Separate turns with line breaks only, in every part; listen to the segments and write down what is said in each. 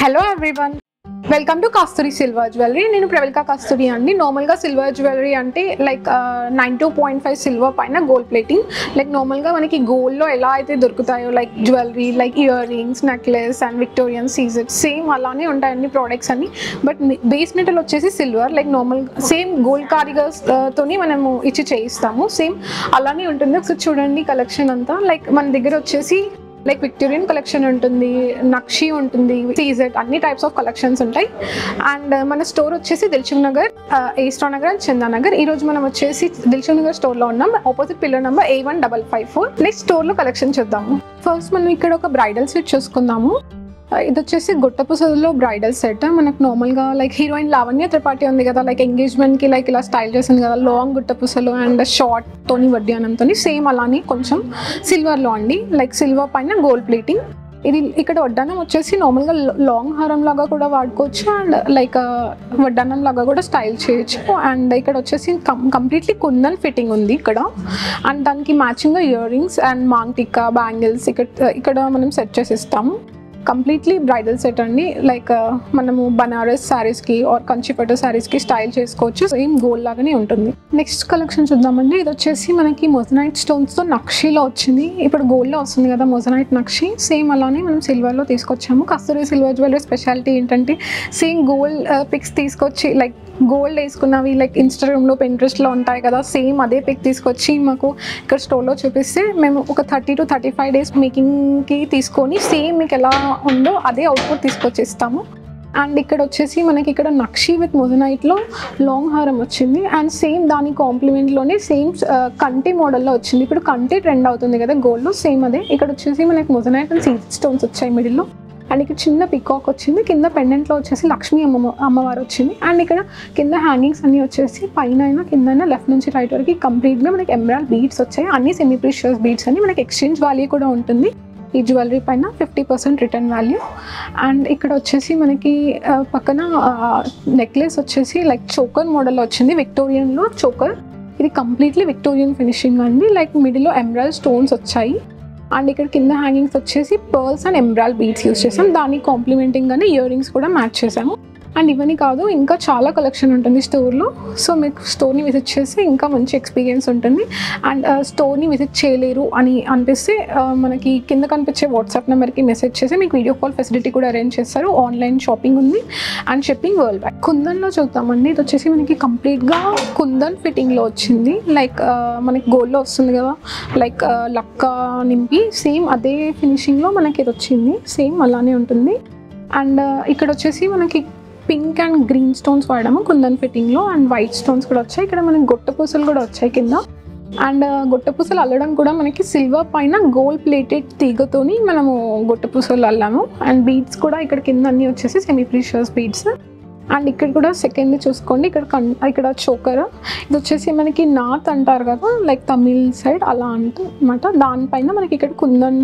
hello everyone welcome to Kasturi silver jewellery నేను ప్రవళిక కస్తూరి అండి నార్మల్గా సిల్వర్ జ్యువెలరీ అంటే like nine two point five silver పైన గోల్డ్ ప్లేటింగ్ లైక్ నార్మల్గా మనకి గోల్డ్లో ఎలా అయితే దొరుకుతాయో like jewellery like ear rings necklace and Victorian CZ same అలానే ఉంటాయి అన్ని ప్రోడక్ట్స్ అన్ని బట్ బేస్ మెటల్ వచ్చేసి silver like normal same gold కారిగర్స్ తోని మనము ఇచ్చి చేయిస్తాము సేమ్ అలానే ఉంటుంది ఒకసారి చూడండి కలెక్షన్ అంతా లైక్ మన దగ్గర వచ్చేసి లైక్ విక్టోరియన్ కలెక్షన్ ఉంటుంది నక్షి ఉంటుంది సీజెట్ అన్ని టైప్స్ ఆఫ్ కలెక్షన్స్ ఉంటాయి అండ్ మన స్టోర్ వచ్చేసి దిల్సుఖ్ నగర్ ఏస్టా నగర్ అండ్ చందానగర్ ఈ రోజు మనం వచ్చేసి దిల్సుఖ్ నగర్ స్టోర్లో ఉన్నాం opposite pillar number A one double five four next స్టోర్లో కలెక్షన్ చూద్దాము ఫస్ట్ మనం ఇక్కడ ఒక బ్రైడల్ సెట్ చూసుకుందాము ఆ, ఇది వచ్చేసి గుట్టపుసలో బ్రైడల్ సెట్ మనకు నార్మల్గా లైక్ హీరోయిన్ లావణ్య త్రిపాఠి ఉంది కదా లైక్ ఎంగేజ్మెంట్కి లైక్ ఇలా స్టైల్ చేసింది కదా లాంగ్ గుట్టపుసలు అండ్ షార్ట్ తోని వడ్డానంతో సేమ్ అలానే కొంచెం సిల్వర్లో అండి లైక్ సిల్వర్ పైన గోల్డ్ ప్లేటింగ్ ఇది ఇక్కడ వడ్డానం వచ్చేసి నార్మల్గా లాంగ్ హారం లాగా కూడా వాడుకోవచ్చు అండ్ లైక్ వడ్డానం లాగా కూడా స్టైల్ చేయొచ్చు అండ్ ఇక్కడ వచ్చేసి కం కంప్లీట్లీ కుందన్ ఫిట్టింగ్ ఉంది ఇక్కడ అండ్ దానికి మ్యాచింగ్గా ear rings and maang tikka bangles ఇక్కడ ఇక్కడ మనం సెట్ చేసి ఇస్తాము కంప్లీట్లీ బ్రైడల్ సెట్ అండి లైక్ మనము బనారస్ శారీస్కి ఆర్ కంచిపట్టు శారీస్కి స్టైల్ చేసుకోవచ్చు సేమ్ గోల్డ్ లాగానే ఉంటుంది నెక్స్ట్ కలెక్షన్ చూద్దామండి ఇది వచ్చేసి మనకి మొజనైట్ స్టోన్స్తో నక్షిలో వచ్చింది ఇప్పుడు గోల్డ్లో వస్తుంది కదా మొజనైట్ నక్షి సేమ్ అలానే మనం సిల్వర్లో తీసుకొచ్చాము కస్తూరి సిల్వర్ జ్యువెలరీ స్పెషాలిటీ ఏంటంటే సేమ్ గోల్డ్ పిక్స్ తీసుకొచ్చి లైక్ గోల్డ్ వేసుకున్నవి లైక్ ఇన్స్టాగ్రామ్లో ఇంట్రెస్ట్లో ఉంటాయి కదా సేమ్ అదే పిక్ తీసుకొచ్చి మాకు ఇక్కడ స్టోర్లో చూపిస్తే మేము ఒక thirty to thirty five days మేకింగ్కి తీసుకొని సేమ్ మీకు ఎలా ఉందో అదే అవుట్పుట్ తీసుకొచ్చి ఇస్తాము అండ్ ఇక్కడ వచ్చేసి మనకి ఇక్కడ నక్షి విత్ మొజనైట్లో లాంగ్ హారం వచ్చింది అండ్ సేమ్ దాని కాంప్లిమెంట్లోనే సేమ్ కంటి మోడల్లో వచ్చింది ఇప్పుడు కంటి ట్రెండ్ అవుతుంది కదా గోల్డ్లో సేమ్ అదే ఇక్కడ వచ్చేసి మనకి మొజనైట్ అండ్ సీడ్ స్టోన్స్ వచ్చాయి మిడిల్లో అండ్ ఇక్కడ చిన్న పికాక్ వచ్చింది కింద పెండెంట్లో వచ్చేసి లక్ష్మీ అమ్మ అమ్మవారు వచ్చింది అండ్ ఇక్కడ కింద హ్యాంగింగ్స్ అన్ని వచ్చేసి పైన అయినా కింద అయినా లెఫ్ట్ నుంచి రైట్ వరకు కంప్లీట్గా మనకి ఎమరాల్డ్ బీడ్స్ వచ్చాయి అన్ని సెమీ ప్రీషియస్ బీడ్స్ అని మనకి ఎక్స్చేంజ్ వాల్యూ కూడా ఉంటుంది ఈ జ్యువెలరీ పైన fifty percent return value and ఇక్కడ వచ్చేసి మనకి ఆ, పక్కన నెక్లెస్ వచ్చేసి లైక్ చోకర్ మోడల్లో వచ్చింది విక్టోరియన్లో చోకర్ ఇది కంప్లీట్లీ విక్టోరియన్ ఫినిషింగ్ అండి లైక్ మిడిల్లో ఎమరాల్డ్ స్టోన్స్ వచ్చాయి అండ్ ఇక్కడ కింద హ్యాంగింగ్స్ వచ్చేసి pearls and emerald beads use చేసాం దానికి కాంప్లిమెంటింగ్గానే ఇయర్ రింగ్స్ కూడా మ్యాచ్ చేసాము అండ్ ఇవన్నీ కాదు ఇంకా చాలా కలెక్షన్ ఉంటుంది స్టోర్లో సో మీకు స్టోర్ని విజిట్ చేస్తే ఇంకా మంచి ఎక్స్పీరియన్స్ ఉంటుంది అండ్ స్టోర్ని విజిట్ చేయలేరు అని అనిపిస్తే ఆ, మనకి కింద కనిపించే వాట్సాప్ నెంబర్కి మెసేజ్ చేసి మీకు వీడియో కాల్ ఫెసిలిటీ కూడా అరేంజ్ చేస్తారు ఆన్లైన్ షాపింగ్ ఉంది అండ్ షిప్పింగ్ వరల్డ్ వైడ్ కుందన్లో చూద్దామండి ఇది వచ్చేసి మనకి కంప్లీట్గా కుందన్ ఫిట్టింగ్లో వచ్చింది లైక్ మనకి గోల్డ్లో వస్తుంది కదా లైక్ లక్క నింపి సేమ్ అదే ఫినిషింగ్లో మనకి ఇది వచ్చింది సేమ్ అలానే ఉంటుంది అండ్ ఇక్కడ వచ్చేసి మనకి పింక్ అండ్ గ్రీన్ స్టోన్స్ వాడాము కుందన్ ఫిట్టింగ్లో అండ్ వైట్ స్టోన్స్ కూడా వచ్చాయి ఇక్కడ మనకి గొట్ట పూసలు కూడా వచ్చాయి కింద అండ్ గొట్ట పూసలు అల్లడం కూడా మనకి సిల్వర్ పైన గోల్డ్ ప్లేటెడ్ తీగతోని మనము గొట్ట పూసలు అల్లాము అండ్ బీడ్స్ కూడా ఇక్కడ కింద అన్ని వచ్చేసి సెమీ ప్రీషియస్ బీడ్స్ అండ్ ఇక్కడ కూడా సెకండ్ చూసుకోండి ఇక్కడ కన్ ఇక్కడ చోకర్ ఇది వచ్చేసి మనకి నాత్ అంటారు కదా లైక్ తమిళ్ సైడ్ అలా అంటమాట దానిపైన మనకి ఇక్కడ కుందన్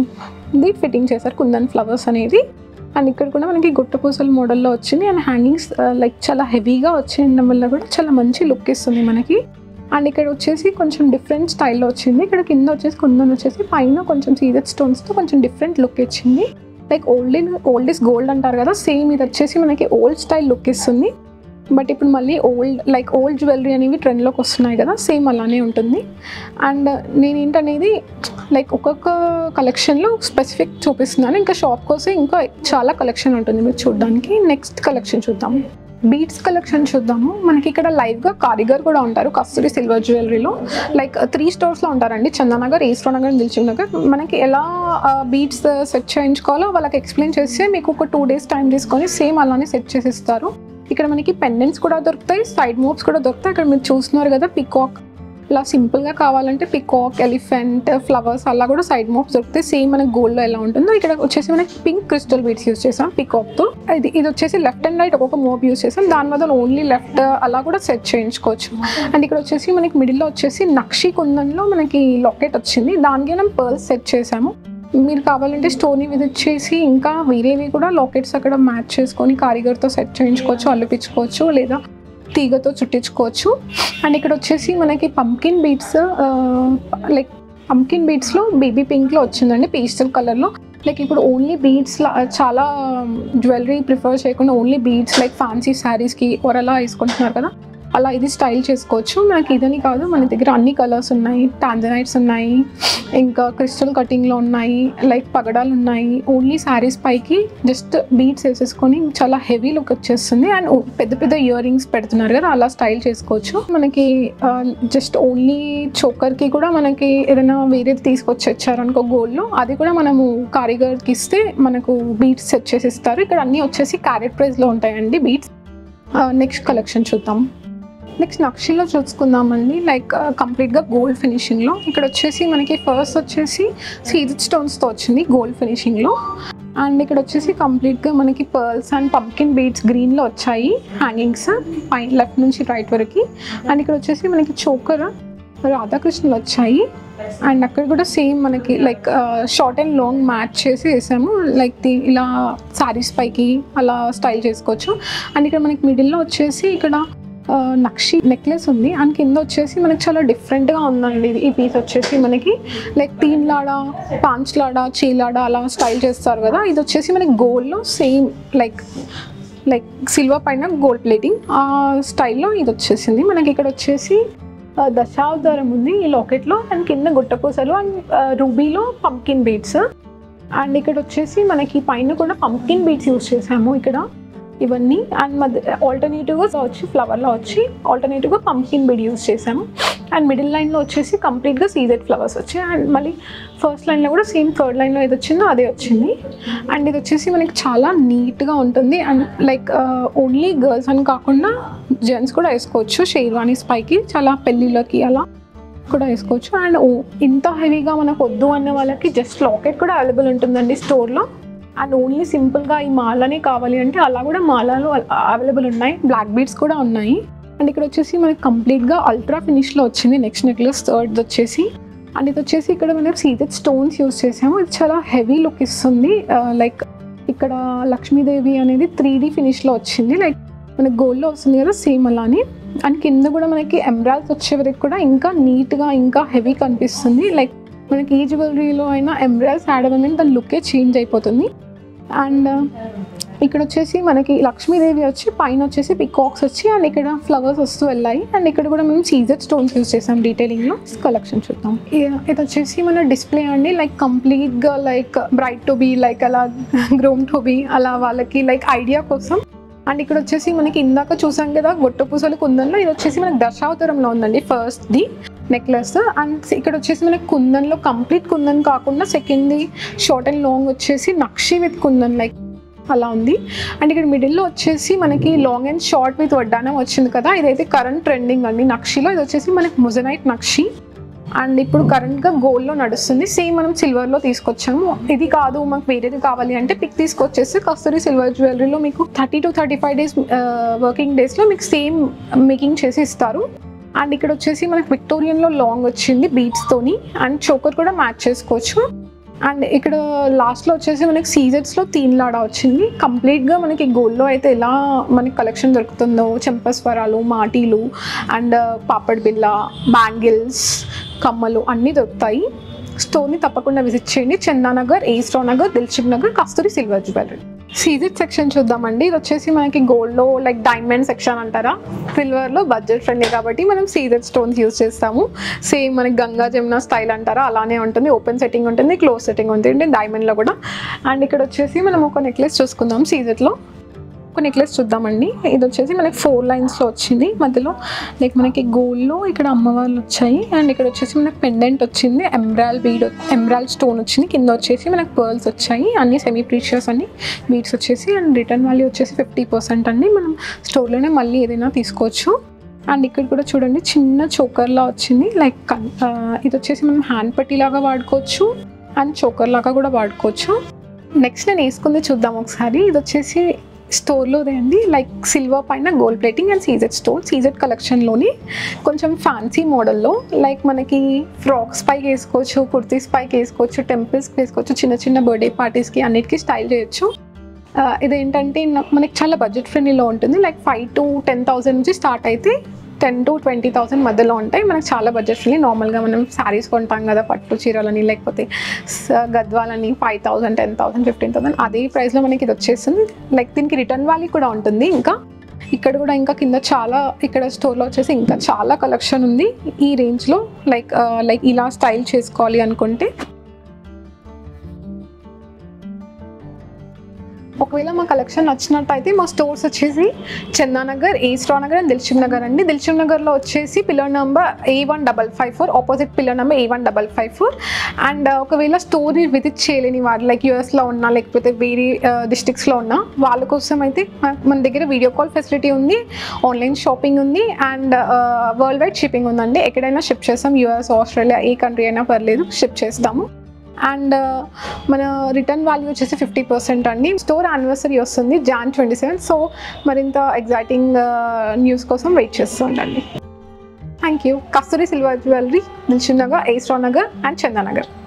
ది ఫిట్టింగ్ చేశారు కుందన్ ఫ్లవర్స్ అనేది అండ్ ఇక్కడ కూడా మనకి గుట్ట పూసల మోడల్లో వచ్చింది అండ్ హ్యాంగింగ్స్ లైక్ చాలా హెవీగా వచ్చేయడం వల్ల కూడా చాలా మంచి లుక్ ఇస్తుంది మనకి అండ్ ఇక్కడ వచ్చేసి కొంచెం డిఫరెంట్ స్టైల్లో వచ్చింది ఇక్కడ కింద వచ్చేసి కుందన్ వచ్చేసి పైన కొంచెం సీజెడ్ స్టోన్స్తో కొంచెం డిఫరెంట్ లుక్ ఇచ్చింది like old in old is gold అంటారు కదా సేమ్ ఇది వచ్చేసి మనకి ఓల్డ్ స్టైల్ లుక్ ఇస్తుంది బట్ ఇప్పుడు మళ్ళీ ఓల్డ్ లైక్ ఓల్డ్ జ్యువెలరీ అనేవి ట్రెండ్లోకి వస్తున్నాయి కదా సేమ్ అలానే ఉంటుంది అండ్ నేను ఏంటనేది లైక్ ఒక్కొక్క కలెక్షన్లో స్పెసిఫిక్ చూపిస్తున్నాను ఇంకా షాప్కి వస్తే ఇంకా చాలా కలెక్షన్ ఉంటుంది మీరు చూడడానికి నెక్స్ట్ కలెక్షన్ చూద్దాం బీడ్స్ కలెక్షన్ చూద్దాము మనకి ఇక్కడ లైవ్గా కారిగర్ కూడా ఉంటారు కస్తూరి సిల్వర్ జ్యువెలరీలో లైక్ త్రీ స్టోర్స్లో ఉంటారండి చందానగర్ ఈస్ట్రో నగర్ దిల్చుక్ నగర్ మనకి ఎలా బీడ్స్ సెట్ చేయించుకోవాలో వాళ్ళకి ఎక్స్ప్లెయిన్ చేస్తే మీకు ఒక టూ డేస్ టైం తీసుకొని సేమ్ అలానే సెట్ చేసి ఇస్తారు ఇక్కడ మనకి పెండెంట్స్ కూడా దొరుకుతాయి సైడ్ మోప్స్ కూడా దొరుకుతాయి ఇక్కడ మీరు చూస్తున్నారు కదా పికాక్ ఇలా సింపుల్గా కావాలంటే పికాక్ ఎలిఫెంట్ ఫ్లవర్స్ అలా కూడా సైడ్ మోప్స్ దొరుకుతాయి సేమ్ మనకి గోల్డ్లో ఎలా ఉంటుందో ఇక్కడ వచ్చేసి మనకి పింక్ క్రిస్టల్ బీడ్స్ యూస్ చేసాం పికాక్తో ఇది ఇది వచ్చేసి లెఫ్ట్ అండ్ రైట్ ఒక్కొక్క మోప్ యూస్ చేసాం దాని వల్ల ఓన్లీ లెఫ్ట్ అలా కూడా సెట్ చేయించుకోవచ్చు అండ్ ఇక్కడ వచ్చేసి మనకి మిడిల్లో వచ్చేసి నక్షి కుందంలో మనకి లాకెట్ వచ్చింది దానికి మనం పర్ల్స్ సెట్ చేసాము మీరు కావాలంటే స్టోర్ని విజిట్ చేసి ఇంకా వేరేవి కూడా లాకెట్స్ అక్కడ మ్యాచ్ చేసుకొని కారిగర్తో సెట్ చేయించుకోవచ్చు అల్లుపించుకోవచ్చు లేదా తీగతో చుట్టించుకోవచ్చు అండ్ ఇక్కడ వచ్చేసి మనకి పంకిన్ బీట్స్ లైక్ పంకిన్ బీట్స్లో బేబీ పింక్లో వచ్చిందండి పేస్టల్ కలర్లో లైక్ ఇప్పుడు ఓన్లీ బీడ్స్ చాలా జ్యువెలరీ ప్రిఫర్ చేయకుండా ఓన్లీ బీడ్స్ లైక్ ఫ్యాన్సీ శారీస్కి ఒరలా వేసుకుంటున్నారు కదా అలా ఇది స్టైల్ చేసుకోవచ్చు మనకి ఇదని కాదు మన దగ్గర అన్ని కలర్స్ ఉన్నాయి టాంజనైట్స్ ఉన్నాయి ఇంకా క్రిస్టల్ కటింగ్లో ఉన్నాయి లైక్ పగడాలు ఉన్నాయి ఓన్లీ శారీస్ పైకి జస్ట్ బీడ్స్ వేసేసుకొని చాలా హెవీ లుక్ వచ్చేస్తుంది అండ్ పెద్ద పెద్ద ఇయర్ రింగ్స్ పెడుతున్నారు కదా అలా స్టైల్ చేసుకోవచ్చు మనకి జస్ట్ ఓన్లీ చోకర్కి కూడా మనకి ఏదైనా వేరేది తీసుకొచ్చి వచ్చారనుకో గోల్డ్లో అది కూడా మనము కారిగర్కి ఇస్తే మనకు బీట్స్ సెట్ చేసి ఇస్తారు ఇక్కడ అన్నీ వచ్చేసి క్యారెట్ ప్రైస్లో ఉంటాయండి బీట్స్ నెక్స్ట్ కలెక్షన్ చూద్దాం నెక్స్ట్ నక్షిలో చూసుకుందామండి లైక్ కంప్లీట్గా గోల్డ్ ఫినిషింగ్లో ఇక్కడ వచ్చేసి మనకి ఫస్ట్ వచ్చేసి సీజెడ్ స్టోన్స్తో వచ్చింది గోల్డ్ ఫినిషింగ్లో అండ్ ఇక్కడ వచ్చేసి కంప్లీట్గా మనకి పర్ల్స్ అండ్ పంకిన్ బీడ్స్ గ్రీన్లో వచ్చాయి హ్యాంగింగ్స్ పైన లెఫ్ట్ నుంచి రైట్ వరకు అండ్ ఇక్కడ వచ్చేసి మనకి చోకర్ రాధాకృష్ణులు వచ్చాయి అండ్ అక్కడ కూడా సేమ్ మనకి like short and long match చేసి వేసాము లైక్ ది ఇలా శారీస్ పైకి అలా స్టైల్ చేసుకోవచ్చు అండ్ ఇక్కడ మనకి మిడిల్లో వచ్చేసి ఇక్కడ ఆ, నక్షి నెక్లెస్ ఉంది అండ్ కింద వచ్చేసి మనకి చాలా డిఫరెంట్గా ఉందండి ఇది ఈ పీస్ వచ్చేసి మనకి లైక్ తీన్ లాడా పాంచ్ లాడా చీలాడా అలా స్టైల్ చేస్తారు కదా ఇది వచ్చేసి మనకి గోల్డ్లో సేమ్ లైక్ లైక్ సిల్వర్ పైన గోల్డ్ ప్లేటింగ్ ఆ స్టైల్లో ఇది వచ్చేసింది మనకి ఇక్కడ వచ్చేసి ఆ, దశావతారం ఉంది ఈ లాకెట్లో అండ్ కింద గుట్టపూసలు అండ్ రూబీలో పంకిన్ బీడ్స్ అండ్ ఇక్కడ వచ్చేసి మనకి పైన కూడా పంకిన్ బీడ్స్ యూస్ చేసాము ఇక్కడ ఇవన్నీ అండ్ మధ్య ఆల్టర్నేటివ్గా వచ్చి ఫ్లవర్లో వచ్చి ఆల్టర్నేటివ్గా పంకిన్ బీడ్ యూస్ చేసాము అండ్ మిడిల్ లైన్లో వచ్చేసి కంప్లీట్గా సీజెడ్ ఫ్లవర్స్ వచ్చాయి అండ్ మళ్ళీ ఫస్ట్ లైన్లో కూడా సేమ్ థర్డ్ లైన్లో ఏది వచ్చిందో అదే వచ్చింది అండ్ ఇది వచ్చేసి మనకి చాలా నీట్గా ఉంటుంది అండ్ లైక్ ఓన్లీ గర్ల్స్ అని కాకుండా జెంట్స్ కూడా వేసుకోవచ్చు షేర్వానీస్ పైకి చాలా పెళ్ళిళ్ళకి అలా కూడా వేసుకోవచ్చు అండ్ ఇంత హెవీగా మనకు వద్దు అన్న వాళ్ళకి జస్ట్ లాకెట్ కూడా అవైలబుల్ ఉంటుందండి స్టోర్లో అండ్ ఓన్లీ సింపుల్గా ఈ మాలనే కావాలి అంటే అలా కూడా మాలలు అవైలబుల్ ఉన్నాయి బ్లాక్ బీడ్స్ కూడా ఉన్నాయి అండ్ ఇక్కడ వచ్చేసి మనకి కంప్లీట్గా అల్ట్రా ఫినిష్లో వచ్చింది నెక్స్ట్ నెక్లెస్ థర్డ్ వచ్చేసి అండ్ ఇది వచ్చేసి ఇక్కడ మనం సీజెడ్ స్టోన్స్ యూస్ చేసాము ఇది చాలా హెవీ లుక్ ఇస్తుంది లైక్ ఇక్కడ లక్ష్మీదేవి అనేది త్రీ డీ ఫినిష్లో వచ్చింది లైక్ మనకి గోల్డ్లో వస్తుంది కదా సేమ్ అలానే అండ్ కింద కూడా మనకి ఎమ్రాల్స్ వచ్చే వరకు కూడా ఇంకా నీట్గా ఇంకా హెవీ కనిపిస్తుంది లైక్ మనకి ఈ జ్యువెలరీలో అయినా ఎమ్రాల్స్ యాడ్ అవ్వగానే దాని లుక్కే చేంజ్ అయిపోతుంది అండ్ ఇక్కడ వచ్చేసి మనకి లక్ష్మీదేవి వచ్చి పైన వచ్చేసి పికాక్స్ వచ్చి అండ్ ఇక్కడ ఫ్లవర్స్ వస్తూ వెళ్ళాయి అండ్ ఇక్కడ కూడా మేము సీజెడ్ స్టోన్స్ యూస్ చేసాం డీటెయిలింగ్లో కలెక్షన్ చూద్దాం ఇ- ఇది వచ్చేసి మన డిస్ప్లే అండి లైక్ కంప్లీట్గా like bright to be like అలా గ్రోమ్ టు బీ అలా వాళ్ళకి లైక్ ఐడియా కోసం అండ్ ఇక్కడ వచ్చేసి మనకి ఇందాక చూసాం కదా గొట్ట పూసలు కుందన్లో ఇది వచ్చేసి మనకి దశావతారంలో ఉందండి ఫస్ట్ ది నెక్లెస్ అండ్ ఇక్కడ వచ్చేసి మనకి కుందన్లో కంప్లీట్ కుందన్ కాకుండా సెకండ్ది షార్ట్ అండ్ లాంగ్ వచ్చేసి నక్షి విత్ కుందన్ లైక్ అలా ఉంది అండ్ ఇక్కడ మిడిల్లో వచ్చేసి మనకి లాంగ్ అండ్ షార్ట్ విత్ వడ్డానం వచ్చింది కదా ఇదైతే కరెంట్ ట్రెండింగ్ అండి నక్షిలో ఇది వచ్చేసి మనకి ముజనైట్ నక్షి అండ్ ఇప్పుడు కరెంట్గా గోల్డ్లో నడుస్తుంది సేమ్ మనం సిల్వర్లో తీసుకొచ్చాము ఇది కాదు మాకు వేరేది కావాలి అంటే పిక్ తీసుకొచ్చేసి కస్తూరి సిల్వర్ జ్యువెలరీలో మీకు thirty to thirty five days working డేస్లో మీకు సేమ్ మేకింగ్ చేసి ఇస్తారు అండ్ ఇక్కడ వచ్చేసి మనకి విక్టోరియన్లో లాంగ్ వచ్చింది బీట్స్తోని అండ్ చోకర్ కూడా మ్యాచ్ చేసుకోవచ్చు అండ్ ఇక్కడ లాస్ట్లో వచ్చేసి మనకి సీజెట్స్లో తీన్ లాడా వచ్చింది కంప్లీట్గా మనకి గోల్డ్లో అయితే ఎలా మనకి కలెక్షన్ దొరుకుతుందో చెంపస్వరాలు మాటీలు అండ్ పాపడ్ బిల్ల బ్యాంగిల్స్ కమ్మలు అన్నీ దొరుకుతాయి స్టోర్ని తప్పకుండా విజిట్ చేయండి చందానగర్ ఏ స్టోర్ Nagar Dilsukh Nagar Kasturi silver jewellery CZ section చూద్దామండి ఇది వచ్చేసి మనకి గోల్డ్లో లైక్ డైమండ్ సెక్షన్ అంటారా సిల్వర్లో బడ్జెట్ ఫ్రెండ్లీ కాబట్టి మనం సీజెడ్ స్టోన్స్ యూస్ చేస్తాము సేమ్ మనకి గంగా జమున స్టైల్ అంటారా అలానే ఉంటుంది ఓపెన్ సెట్టింగ్ ఉంటుంది క్లోజ్ సెట్టింగ్ ఉంటుంది డైమండ్లో కూడా అండ్ ఇక్కడ వచ్చేసి మనం ఒక నెక్లెస్ చూసుకుందాం సీజెట్లో ఒక నెక్లెస్ చూద్దామండి ఇది వచ్చేసి మనకి ఫోర్ లైన్స్లో వచ్చింది మధ్యలో లైక్ మనకి గోల్డ్లో ఇక్కడ అమ్మవాళ్ళు వచ్చాయి అండ్ ఇక్కడ వచ్చేసి మనకి పెండెంట్ వచ్చింది ఎంబ్రాల్ బీడ్ ఎంబ్రాల్ స్టోన్ వచ్చింది కింద వచ్చేసి మనకి పర్ల్స్ వచ్చాయి అన్ని సెమీ ప్రీషియస్ అన్ని బీడ్స్ వచ్చేసి అండ్ రిటర్న్ వాల్యూ వచ్చేసి ఫిఫ్టీ పర్సెంట్ అండి మనం స్టోర్లోనే మళ్ళీ ఏదైనా తీసుకోవచ్చు అండ్ ఇక్కడ కూడా చూడండి చిన్న చోకర్లా వచ్చింది లైక్ కన్- ఆ, ఇది వచ్చేసి మనం హ్యాండ్ పట్టీ లాగా వాడుకోవచ్చు అండ్ చోకర్ లాగా కూడా వాడుకోవచ్చు నెక్స్ట్ నేను వేసుకుంది చూద్దాం ఒకసారి ఇది వచ్చేసి స్టోర్లోదే అండి లైక్ సిల్వర్ పైన gold plating and CZ stone CZ కలెక్షన్లోని కొంచెం ఫ్యాన్సీ మోడల్లో లైక్ మనకి ఫ్రాక్స్ పైకి వేసుకోవచ్చు కుర్తీస్ పైకి వేసుకోవచ్చు టెంపుల్స్కి వేసుకోవచ్చు చిన్న చిన్న బర్త్డే పార్టీస్కి అన్నిటికీ స్టైల్ చేయొచ్చు ఆ, ఇదేంటంటే నాకు మనకి చాలా బడ్జెట్ ఫ్రెండ్లీలో ఉంటుంది like five to ten thousand నుంచి స్టార్ట్ అయితే టెన్ టు ట్వంటీ థౌసండ్ మధ్యలో ఉంటాయి మనకు చాలా బడ్జెట్ ఫ్రెండ్లీ నార్మల్గా మనం శారీస్ కొంటాం కదా పట్టు చీరలని లేకపోతే స- గద్వాలని five thousand ten thousand fifteen thousand అదే ప్రైస్లో మనకి ఇది వచ్చేస్తుంది లైక్ దీనికి రిటర్న్ వాల్యూ కూడా ఉంటుంది ఇంకా ఇక్కడ కూడా ఇంకా కింద చాలా ఇక్కడ స్టోర్లో వచ్చేసి ఇంకా చాలా కలెక్షన్ ఉంది ఈ రేంజ్లో లైక్ లైక్ ఇలా స్టైల్ చేసుకోవాలి అనుకుంటే ఒకవేళ మా కలెక్షన్ నచ్చినట్టయితే మా స్టోర్స్ వచ్చేసి చందానగర్ ఏ స్ట్రా నగర్ అండ్ దిల్షుక్ నగర్ అండి దిల్షుక్ నగర్లో వచ్చేసి pillar number A one double five four opposite pillar number A one double five four and ఒకవేళ స్టోర్ని విజిట్ చేయలేని వారు లైక్ యూఎస్లో ఉన్నా లేకపోతే వేరే డిస్ట్రిక్ట్స్లో ఉన్నా వాళ్ళ కోసం అయితే మన- మన దగ్గర వీడియో కాల్ ఫెసిలిటీ ఉంది ఆన్లైన్ షాపింగ్ ఉంది అండ్ వరల్డ్ వైడ్ షిప్పింగ్ ఉందండి ఎక్కడైనా షిప్ చేస్తాం యూఎస్ ఆస్ట్రేలియా ఏ కంట్రీ అయినా పర్లేదు షిప్ చేస్తాము అండ్ మన రిటర్న్ వాల్యూ వచ్చేసి ఫిఫ్టీ పర్సెంట్ అండి స్టోర్ యానివర్సరీ వస్తుంది జాన్ ట్వంటీ సెవెన్ సో మరింత ఎగ్జైటింగ్ న్యూస్ కోసం వెయిట్ చేస్తూ ఉండండి thank you Kasturi silver jewellery Dilsukh Nagar ఏస్ట్రా నగర్ అండ్ చందానగర్